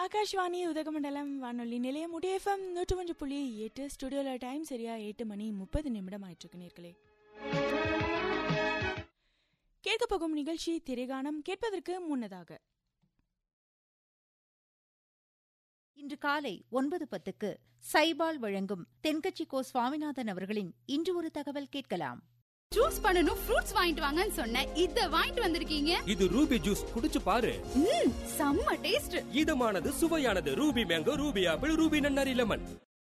ஆகாஷ்வாணி உதகமண்டலம் வானொலி நிலையம் உடையஃபம் நூற்று ஒன்று புள்ளி எட்டு ஸ்டுடியோல டைம் சரியா எட்டு மணி முப்பது நிமிடம் ஆயிட்டு நேர்களே கேட்க போகும் நிகழ்ச்சி திரைகானம் கேட்பதற்கு முன்னதாக இன்று காலை ஒன்பது பத்துக்கு சைபால் வழங்கும் தென்கட்சி கோ சுவாமிநாதன் அவர்களின் இன்று ஒரு தகவல் கேட்கலாம் ஜூஸ் பண்ணனும் ஃப்ரூட்ஸ் வாங்கிட்டு வாங்கன்னு சொன்னேன் இத வாங்கிட்டு வந்திருக்கீங்க இது ரூபி ஜூஸ் குடிச்சு பாரு ம் செம்ம டேஸ்ட் இதமானது சுவையானது Ruby mango Ruby apple Ruby nannari lemon